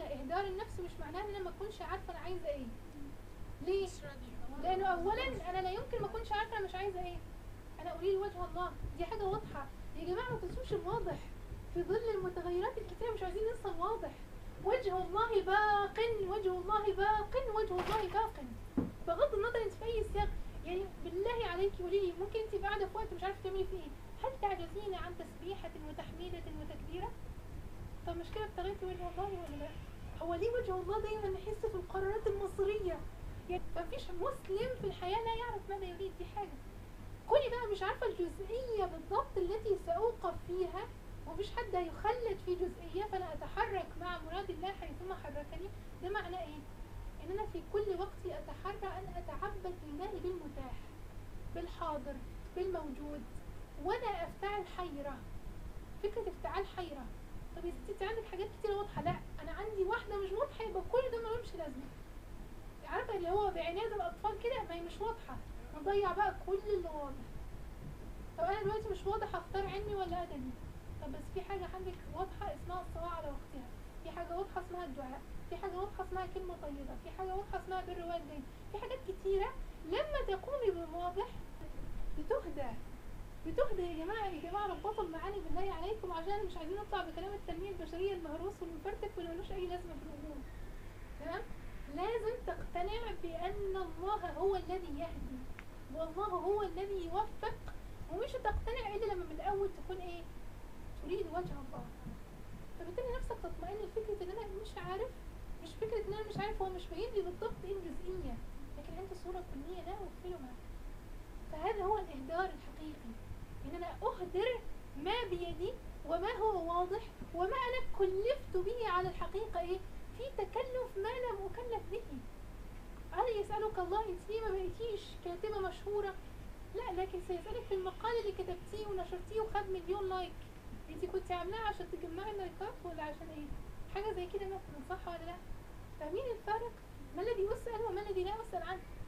اهدار النفس مش معناها ان انا ما اكونش عارفه انا عايزه ايه ليه مش راضية لانه اولا انا لا يمكن ما اكونش عارفه انا مش عايزه ايه انا اريد وجه الله دي حاجه واضحه يا جماعه ما تنسوش الواضح في ظل المتغيرات الكتيره مش عايزين ننسى الواضح وجه الله باق وجه الله باق وجه الله باق بغض النظر انت في اي سياق يعني بالله عليك قولي لي ممكن انت قاعده في وقت مش عارفه تعملي فيه ايه هل تعجزين عن تسبيحه وتحميده وتكبيره طب مشكله ابتغيتي وجه الله ولا لا هو ليه وجه الله دايما نحس في القرارات المصيريه يعني مفيش مسلم في الحياه لا يعرف ماذا يريد دي حاجه كوني بقى مش عارفه الجزئيه بالضبط التي ساوقف فيها ومفيش حد هيخلد في جزئيه فانا اتحرك مع مراد الله حيثما حركني ده معناه ايه ان انا في كل وقت اتحرى ان اتعبد لله بالمتاح بالحاضر بالموجود وانا افتعل حيره فكره افتعال حيره طب يا ستي انت عندك حاجات كتير واضحه لا انا عندي واحده مش واضحه يبقى كل ده ملوش لازمه عارفه اللي هو بعناد الاطفال كده ما هي مش واضحه نضيع بقى كل اللي واضح طب انا دلوقتي مش واضح اختار علمي ولا ادبي طب بس في حاجه عندك واضحه اسمها الصلاه على وقتها في حاجه واضحه اسمها الدعاء في حاجه واضحه اسمها كلمه طيبه في حاجه واضحه اسمها بر والدين في حاجات كتيره لما تقومي بالواضح بتهدى بتهدى يا جماعه يا جماعه ربطوا المعاني بالله عليكم عشان مش عايزين نطلع بكلام التنميه البشريه المهروس والمفرتك واللي ملوش اي لازمه في الوجود تمام لازم تقتنع بان الله هو الذي يهدي والله هو الذي يوفق ومش هتقتنع الا لما من الاول تكون ايه تريد وجه الله فبالتالي نفسك تطمئن لفكره ان انا مش عارف مش فكره ان انا مش عارف هو مش باين لي بالضبط ايه الجزئيه لكن عندي صوره كليه لا اغفلها فهذا هو الاهدار الحقيقي ان انا اهدر ما بيدي وما هو واضح وما انا كلفت به على الحقيقه ايه في تكلف ما لم اكلف به هل يسالك الله انت ليه ما بقيتيش كاتبه مشهوره لا لكن سيسالك في المقال اللي كتبتيه ونشرتيه وخد مليون لايك انت كنت عاملاه عشان تجمعي اللايكات ولا عشان ايه حاجه زي كده مثلا صح ولا لا فاهمين الفرق ما الذي اسال وما الذي لا اسال عنه